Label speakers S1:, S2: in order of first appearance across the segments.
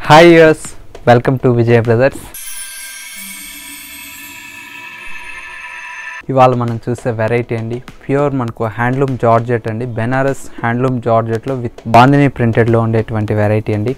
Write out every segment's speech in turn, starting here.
S1: hi guys welcome to Vijay brothers ఇవాళ మనం చూసే వెరైటీ అండి ప్యూర్ మనకు హ్యాండ్లూమ్ జార్జెట్ అండి బెనారస్ హ్యాండ్లూమ్ జార్జెట్లో విత్ బాందిని ప్రింటెడ్లో ఉండేటువంటి వెరైటీ అండి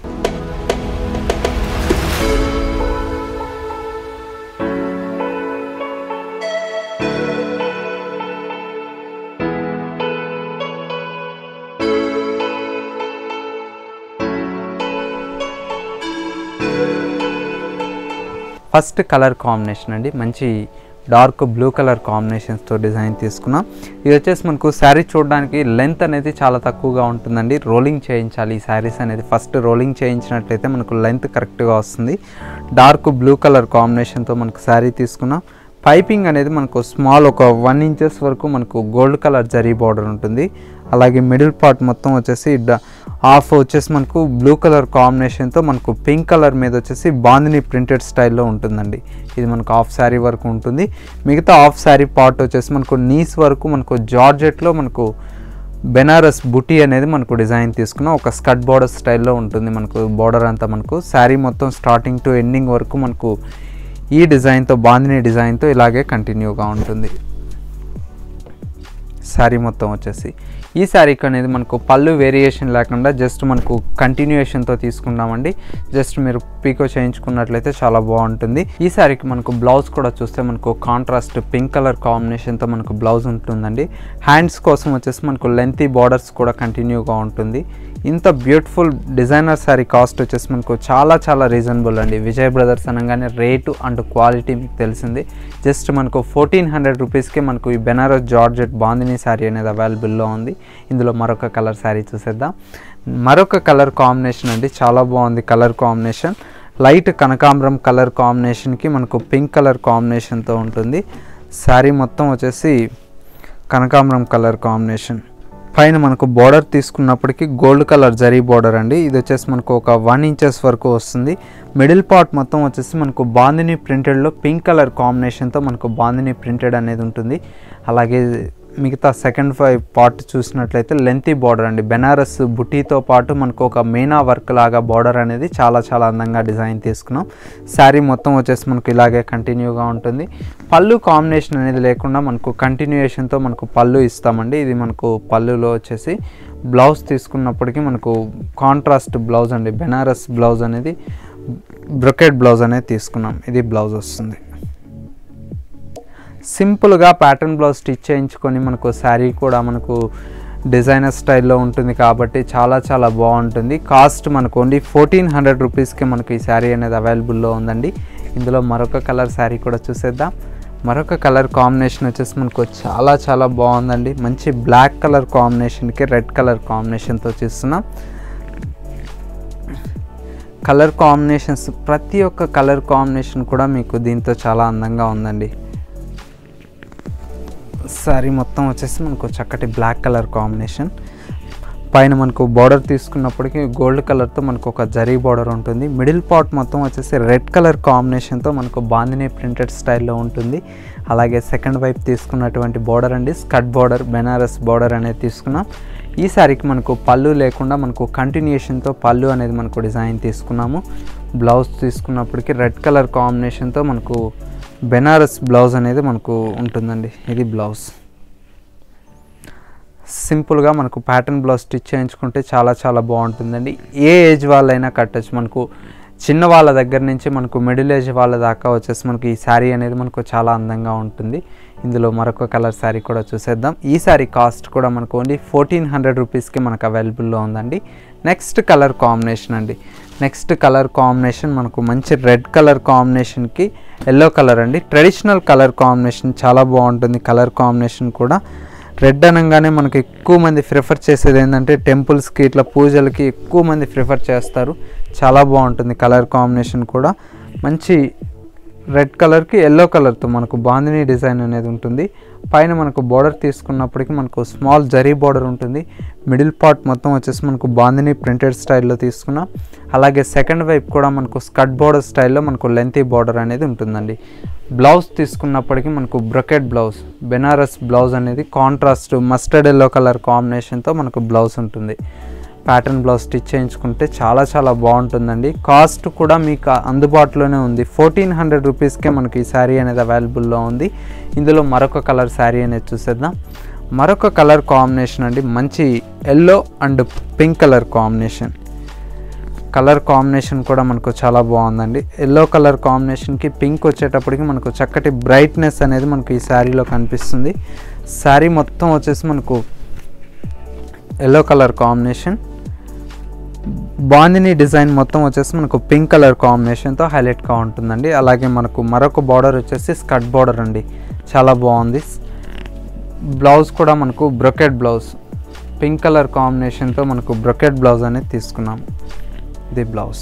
S1: ఫస్ట్ కలర్ కాంబినేషన్ అండి మంచి డార్క్ బ్లూ కలర్ కాంబినేషన్స్తో డిజైన్ తీసుకున్నాం ఇది వచ్చేసి మనకు శారీ చూడడానికి లెంత్ అనేది చాలా తక్కువగా ఉంటుందండి రోలింగ్ చేయించాలి ఈ శారీస్ అనేది ఫస్ట్ రోలింగ్ చేయించినట్లయితే మనకు లెంత్ కరెక్ట్గా వస్తుంది డార్క్ బ్లూ కలర్ కాంబినేషన్తో మనకు శారీ తీసుకున్నాం పైపింగ్ అనేది మనకు స్మాల్ ఒక వన్ ఇంచెస్ వరకు మనకు గోల్డ్ కలర్ జరీ బార్డర్ ఉంటుంది అలాగే మిడిల్ పార్ట్ మొత్తం వచ్చేసి డ- హాఫ్ వచ్చేసి మనకు బ్లూ కలర్ కాంబినేషన్తో మనకు పింక్ కలర్ మీద వచ్చేసి బాందిని ప్రింటెడ్ స్టైల్లో ఉంటుందండి ఇది మనకు హాఫ్ శారీ వరకు ఉంటుంది మిగతా హాఫ్ శారీ పార్ట్ వచ్చేసి మనకు నీస్ వరకు మనకు జార్జెట్లో మనకు బెనారస్ బుటీ అనేది మనకు డిజైన్ తీసుకున్న ఒక స్కట్ బార్డర్ స్టైల్లో ఉంటుంది మనకు బార్డర్ అంతా మనకు శారీ మొత్తం స్టార్టింగ్ టు ఎండింగ్ వరకు మనకు ఈ డిజైన్తో బాందిని డిజైన్తో ఇలాగే కంటిన్యూగా ఉంటుంది శారీ మొత్తం వచ్చేసి ఈ శారీకి అనేది మనకు పళ్ళు వేరియేషన్ లేకుండా జస్ట్ మనకు కంటిన్యూయేషన్తో తీసుకున్నామండి జస్ట్ మీరు పీకో చేయించుకున్నట్లయితే చాలా బాగుంటుంది ఈ శారీకి మనకు బ్లౌజ్ కూడా చూస్తే మనకు కాంట్రాస్ట్ పింక్ కలర్ కాంబినేషన్తో మనకు బ్లౌజ్ ఉంటుందండి హ్యాండ్స్ కోసం వచ్చేసి మనకు లెంతీ బార్డర్స్ కూడా కంటిన్యూగా ఉంటుంది ఇంత బ్యూటిఫుల్ డిజైనర్ శారీ కాస్ట్ వచ్చేసి మనకు చాలా చాలా రీజనబుల్ అండి విజయ్ బ్రదర్స్ అనగానే రేటు అండ్ క్వాలిటీ మీకు తెలిసింది జస్ట్ మనకు ఫోర్టీన్ హండ్రెడ్ రూపీస్కే మనకు ఈ బెనారస్ జార్జెట్ బాందిని శారీ అనేది అవైలబుల్లో ఉంది ఇందులో మరొక కలర్ శారీ చూసేద్దాం మరొక కలర్ కాంబినేషన్ అండి చాలా బాగుంది కలర్ కాంబినేషన్ లైట్ కనకాంబరం కలర్ కాంబినేషన్కి మనకు పింక్ కలర్ కాంబినేషన్తో ఉంటుంది శారీ మొత్తం వచ్చేసి కనకాంబరం కలర్ కాంబినేషన్ పైన మనకు బార్డర్ తీసుకున్నప్పటికీ గోల్డ్ కలర్ జరీ బార్డర్ అండి ఇది వచ్చేసి మనకు ఒక వన్ ఇంచెస్ వరకు వస్తుంది మిడిల్ పార్ట్ మొత్తం వచ్చేసి మనకు బాందిని ప్రింటెడ్లో పింక్ కలర్ కాంబినేషన్తో మనకు బాందిని ప్రింటెడ్ అనేది ఉంటుంది అలాగే మిగతా సెకండ్ ఫైవ్ పార్ట్ చూసినట్లయితే లెంతీ బార్డర్ అండి బెనారస్ బుటీతో పాటు మనకు ఒక మీనా వర్క్ లాగా బార్డర్ అనేది చాలా చాలా అందంగా డిజైన్ తీసుకున్నాం శారీ మొత్తం వచ్చేసి మనకు ఇలాగే కంటిన్యూగా ఉంటుంది పళ్ళు కాంబినేషన్ అనేది లేకుండా మనకు కంటిన్యూయేషన్తో మనకు పళ్ళు ఇస్తామండి ఇది మనకు పళ్ళులో వచ్చేసి బ్లౌజ్ తీసుకున్నప్పటికీ మనకు కాంట్రాస్ట్ బ్లౌజ్ అండి బెనారస్ బ్లౌజ్ అనేది బ్రొకెట్ బ్లౌజ్ అనేది తీసుకున్నాం ఇది బ్లౌజ్ వస్తుంది సింపుల్గా ప్యాటర్న్ బ్లౌజ్ స్టిచ్ చేయించుకొని మనకు శారీ కూడా మనకు డిజైనర్ స్టైల్లో ఉంటుంది కాబట్టి చాలా చాలా బాగుంటుంది కాస్ట్ మనకు ఓన్లీ ఫోర్టీన్ హండ్రెడ్ రూపీస్కి మనకు ఈ శారీ అనేది అవైలబుల్లో ఉందండి ఇందులో మరొక కలర్ శారీ కూడా చూసేద్దాం మరొక కలర్ కాంబినేషన్ వచ్చేసి మనకు చాలా చాలా బాగుందండి మంచి బ్లాక్ కలర్ కాంబినేషన్కి రెడ్ కలర్ కాంబినేషన్తో చూస్తున్నాం కలర్ కాంబినేషన్స్ ప్రతి ఒక్క కలర్ కాంబినేషన్ కూడా మీకు దీంతో చాలా అందంగా ఉందండి శారీ మొత్తం వచ్చేసి మనకు చక్కటి బ్లాక్ కలర్ కాంబినేషన్ పైన మనకు బార్డర్ తీసుకున్నప్పటికీ గోల్డ్ కలర్తో మనకు ఒక జరీ బార్డర్ ఉంటుంది మిడిల్ పార్ట్ మొత్తం వచ్చేసి రెడ్ కలర్ కాంబినేషన్తో మనకు బాందిని ప్రింటెడ్ స్టైల్లో ఉంటుంది అలాగే సెకండ్ వైపు తీసుకున్నటువంటి బార్డర్ అండి స్కట్ బార్డర్ బెనారస్ బార్డర్ అనేది తీసుకున్నాం ఈ శారీకి మనకు పళ్ళు లేకుండా మనకు కంటిన్యూషన్తో పళ్ళు అనేది మనకు డిజైన్ తీసుకున్నాము బ్లౌజ్ తీసుకున్నప్పటికీ రెడ్ కలర్ కాంబినేషన్తో మనకు బెనారస్ బ్లౌజ్ అనేది మనకు ఉంటుందండి ఇది బ్లౌజ్ సింపుల్గా మనకు ప్యాటర్న్ బ్లౌజ్ స్టిచ్ చేయించుకుంటే చాలా చాలా బాగుంటుందండి ఏ ఏజ్ వాళ్ళైనా కట్టచ్చు మనకు చిన్న వాళ్ళ దగ్గర నుంచి మనకు మిడిల్ ఏజ్ వాళ్ళ దాకా వచ్చేసి మనకు ఈ శారీ అనేది మనకు చాలా అందంగా ఉంటుంది ఇందులో మరొక కలర్ శారీ కూడా చూసేద్దాం ఈ శారీ కాస్ట్ కూడా మనకు ఓన్లీ ఫోర్టీన్ హండ్రెడ్ రూపీస్కి మనకు అవైలబుల్లో ఉందండి నెక్స్ట్ కలర్ కాంబినేషన్ అండి నెక్స్ట్ కలర్ కాంబినేషన్ మనకు మంచి రెడ్ కలర్ కాంబినేషన్కి ఎల్లో కలర్ అండి ట్రెడిషనల్ కలర్ కాంబినేషన్ చాలా బాగుంటుంది కలర్ కాంబినేషన్ కూడా రెడ్ అనగానే మనకి ఎక్కువ మంది ప్రిఫర్ చేసేది ఏంటంటే టెంపుల్స్కి ఇట్లా పూజలకి ఎక్కువ మంది ప్రిఫర్ చేస్తారు చాలా బాగుంటుంది కలర్ కాంబినేషన్ కూడా మంచి రెడ్ కలర్కి ఎల్లో కలర్తో మనకు బాందిని డిజైన్ అనేది ఉంటుంది పైన మనకు బార్డర్ తీసుకున్నప్పటికీ మనకు స్మాల్ జరీ బార్డర్ ఉంటుంది మిడిల్ పార్ట్ మొత్తం వచ్చేసి మనకు బాందిని ప్రింటెడ్ స్టైల్లో తీసుకున్నాం అలాగే సెకండ్ వైపు కూడా మనకు స్కట్ బార్డర్ స్టైల్లో మనకు లెంతీ బార్డర్ అనేది ఉంటుందండి బ్లౌజ్ తీసుకున్నప్పటికీ మనకు బ్రొకెట్ బ్లౌజ్ బెనారస్ బ్లౌజ్ అనేది కాంట్రాస్ట్ మస్టర్డ్ ఎల్లో కలర్ కాంబినేషన్తో మనకు బ్లౌజ్ ఉంటుంది ప్యాటర్న్ బ్లౌజ్ స్టిచ్ చేయించుకుంటే చాలా చాలా బాగుంటుందండి కాస్ట్ కూడా మీకు అందుబాటులోనే ఉంది ఫోర్టీన్ హండ్రెడ్ రూపీస్కే మనకి ఈ శారీ అనేది అవైలబుల్లో ఉంది ఇందులో మరొక కలర్ శారీ అనేది చూసేద్దాం మరొక కలర్ కాంబినేషన్ అండి మంచి yellow and pink colour combination colour combination కూడా మనకు చాలా బాగుందండి ఎల్లో కలర్ కాంబినేషన్కి పింక్ వచ్చేటప్పటికి మనకు చక్కటి బ్రైట్నెస్ అనేది మనకు ఈ శారీలో కనిపిస్తుంది శారీ మొత్తం వచ్చేసి మనకు yellow colour combination bandhani design మొత్తం వచ్చేసి మనకు పింక్ కలర్ కాంబినేషన్తో హైలైట్గా ఉంటుందండి అలాగే మనకు మరొక బార్డర్ వచ్చేసి స్కర్ట్ బార్డర్ అండి చాలా బాగుంది బ్లౌజ్ కూడా మనకు బ్రొకెట్ బ్లౌజ్ పింక్ కలర్ కాంబినేషన్తో మనకు బ్రొకెట్ బ్లౌజ్ అనేది తీసుకున్నాం ఇది బ్లౌజ్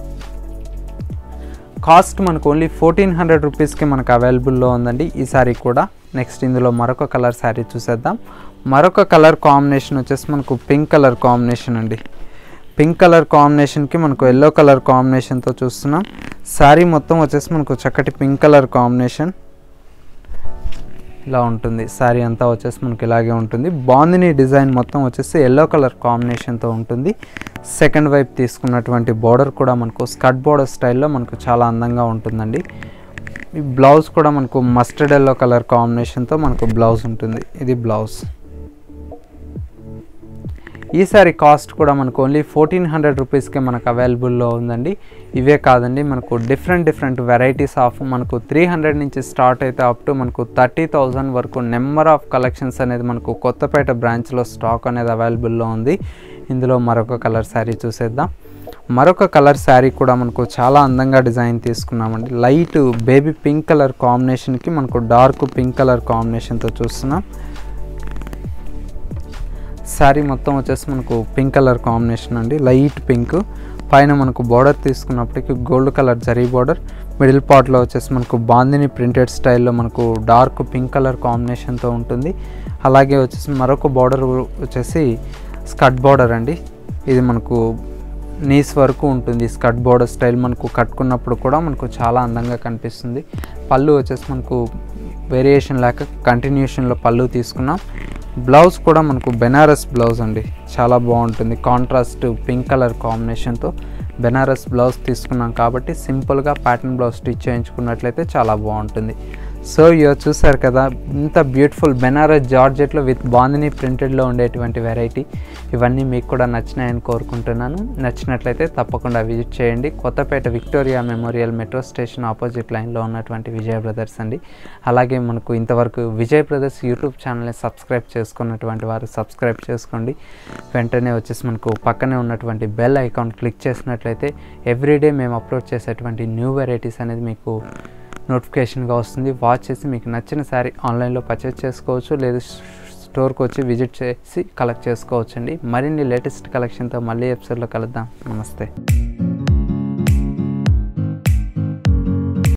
S1: కాస్ట్ మనకు ఓన్లీ ఫోర్టీన్ హండ్రెడ్ రూపీస్కి మనకు అవైలబుల్లో ఉందండి ఈ శారీ కూడా నెక్స్ట్ ఇందులో మరొక కలర్ శారీ చూసేద్దాం మరొక కలర్ కాంబినేషన్ వచ్చేసి మనకు పింక్ కలర్ కాంబినేషన్ అండి పింక్ కలర్ కాంబినేషన్కి మనకు ఎల్లో కలర్ కాంబినేషన్తో చూస్తున్నాం శారీ మొత్తం వచ్చేసి మనకు చక్కటి పింక్ కలర్ కాంబినేషన్ ఇలా ఉంటుంది శారీ అంతా వచ్చేసి మనకి ఇలాగే ఉంటుంది బాందిని డిజైన్ మొత్తం వచ్చేసి ఎల్లో కలర్ కాంబినేషన్తో ఉంటుంది సెకండ్ వైపు తీసుకున్నటువంటి బార్డర్ కూడా మనకు స్కర్ట్ బార్డర్ స్టైల్లో మనకు చాలా అందంగా ఉంటుందండి ఈ బ్లౌజ్ కూడా మనకు మస్టర్డ్ ఎల్లో కలర్ కాంబినేషన్తో మనకు బ్లౌజ్ ఉంటుంది ఇది బ్లౌజ్ ఈ సారీ కాస్ట్ కూడా మనకు ఓన్లీ ఫోర్టీన్ హండ్రెడ్ రూపీస్కే మనకు అవైలబుల్లో ఉందండి ఇవే కాదండి మనకు డిఫరెంట్ డిఫరెంట్ వెరైటీస్ ఆఫ్ మనకు త్రీ హండ్రెడ్ నుంచి స్టార్ట్ అయితే అప్ టు మనకు థర్టీ థౌజండ్ వరకు నెంబర్ ఆఫ్ కలెక్షన్స్ అనేది మనకు కొత్తపేట బ్రాంచ్లో స్టాక్ అనేది అవైలబుల్లో ఉంది ఇందులో మరొక కలర్ శారీ చూసేద్దాం మరొక కలర్ శారీ కూడా మనకు చాలా అందంగా డిజైన్ తీసుకున్నామండి లైట్ బేబీ పింక్ కలర్ కాంబినేషన్కి మనకు డార్క్ పింక్ కలర్ కాంబినేషన్తో చూస్తున్నాం శారీ మొత్తం వచ్చేసి మనకు పింక్ కలర్ కాంబినేషన్ అండి లైట్ పింక్ పైన మనకు బార్డర్ తీసుకున్నప్పటికీ gold colour zari border middle పార్ట్లో వచ్చేసి మనకు బాందిని ప్రింటెడ్ స్టైల్లో మనకు డార్క్ పింక్ కలర్ కాంబినేషన్తో ఉంటుంది అలాగే వచ్చేసి మరొక బార్డర్ వచ్చేసి స్కర్ట్ బార్డర్ అండి ఇది మనకు నీస్ వరకు ఉంటుంది స్కర్ట్ బార్డర్ స్టైల్ మనకు కట్టుకున్నప్పుడు కూడా మనకు చాలా అందంగా కనిపిస్తుంది పళ్ళు వచ్చేసి మనకు వేరియేషన్ లేక కంటిన్యూషన్లో పళ్ళు తీసుకున్నాం బ్లౌజ్ కూడా మనకు బెనారస్ బ్లౌజ్ అండి చాలా బాగుంటుంది కాంట్రాస్ట్ పింక్ కలర్ కాంబినేషన్తో బెనారస్ బ్లౌజ్ తీసుకున్నాం కాబట్టి సింపుల్గా ప్యాటర్న్ బ్లౌజ్ స్టిచ్ చేయించుకున్నట్లయితే చాలా బాగుంటుంది సో ఇయో చూసారు కదా ఇంత బ్యూటిఫుల్ బెనారస్ జార్జెట్లో విత్ బాందిని ప్రింటెడ్లో ఉండేటువంటి వెరైటీ ఇవన్నీ మీకు కూడా నచ్చినాయని కోరుకుంటున్నాను నచ్చినట్లయితే తప్పకుండా విజిట్ చేయండి Kothapet Victoria Memorial metro station opposite లైన్లో ఉన్నటువంటి విజయ బ్రదర్స్ అండి అలాగే మనకు ఇంతవరకు విజయ్ బ్రదర్స్ యూట్యూబ్ ఛానల్ని సబ్స్క్రైబ్ చేసుకున్నటువంటి వారు సబ్స్క్రైబ్ చేసుకోండి వెంటనే వచ్చేసి మనకు పక్కనే ఉన్నటువంటి బెల్ ఐకాన్ క్లిక్ చేసినట్లయితే ఎవ్రీడే మేము అప్లోడ్ చేసేటువంటి న్యూ వెరైటీస్ అనేది మీకు నోటిఫికేషన్గా వస్తుంది వాచ్ చేసి మీకు నచ్చిన శారీ ఆన్లైన్లో పర్చేస్ చేసుకోవచ్చు లేదా స్టోర్కి వచ్చి విజిట్ చేసి కలెక్ట్ చేసుకోవచ్చు అండి మరిన్ని లేటెస్ట్ కలెక్షన్తో మళ్ళీ ఎపిసోడ్లో కలుద్దాం నమస్తే